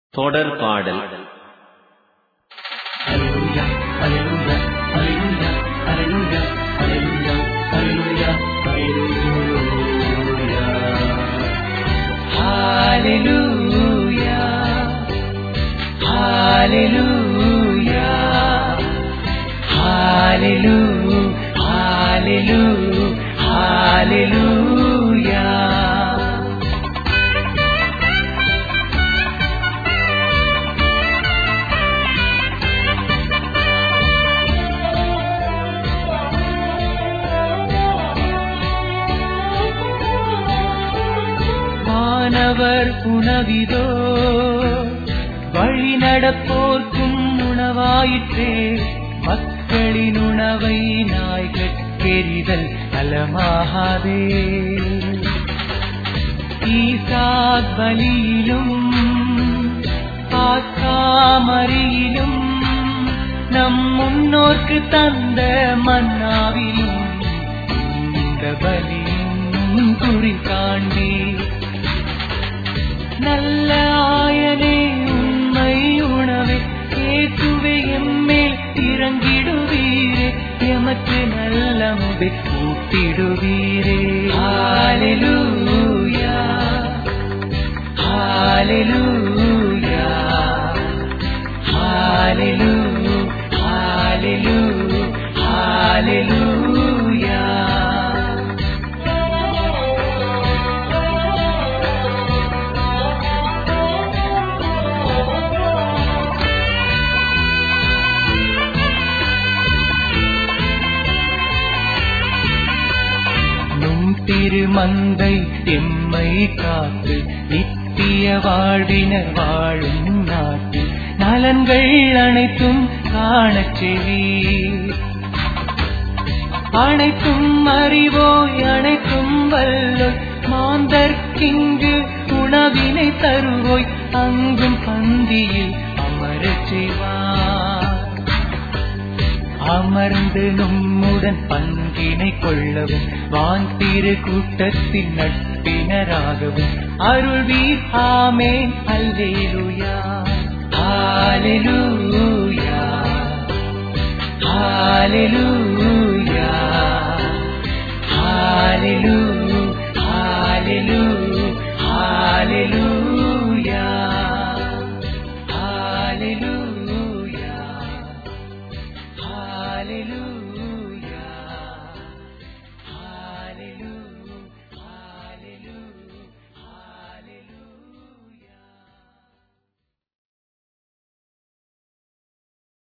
தொடர் பாடல் Hallelujah, hallelujah, hallelujah, hallelujah, hallelujah, hallelujah, hallelujah. Hallelujah, hallelujah, hallelujah, hallelujah, hallelujah. மாணவர் உணவிதோ வழி நடப்போர்க்கும் உணவாயிற்றே மக்களின் உணவை நாய்கட்கெறிதல் நலமாகாதே ஈசாக் பலியிலும் ஆக்காமரியிலும் நம் முன்னோர்க்கு தந்த மன்னாவிலும் இந்த பலியின் குறி காண்பி நல்ல ஆயனே உண்மை உணவே கேட்டுவே எம்மேல் இறங்கிடுவீரே எமக்கு நல்ல முதை கூட்டிடுவீரே ஹalleluya ஹalleluya ஹalleluya ஹalleluya ஹalleluya நும் திருமந்தை எம்மை காத்து நித்திய வாழ்வினர் வாழும் நாட்டில் நலன்கள் அனைத்தும் காணச் செவி அனைத்தும் அறிவோய் அனைத்தும் வல்லோய் மாந்தர்க்கிங்கு உணவினை தருவோய் அங்கும் பந்தியில் அமரச் செய்வார் அமர்ந்து நம்முடன் பங்கினை கொள்ளவும் வான் திரு கூட்டத்தின் நட்பினராகவும் அருள்வீர் ஆமே அல்லேலுயா ஹalleluya ஹalleluya ஹalleluya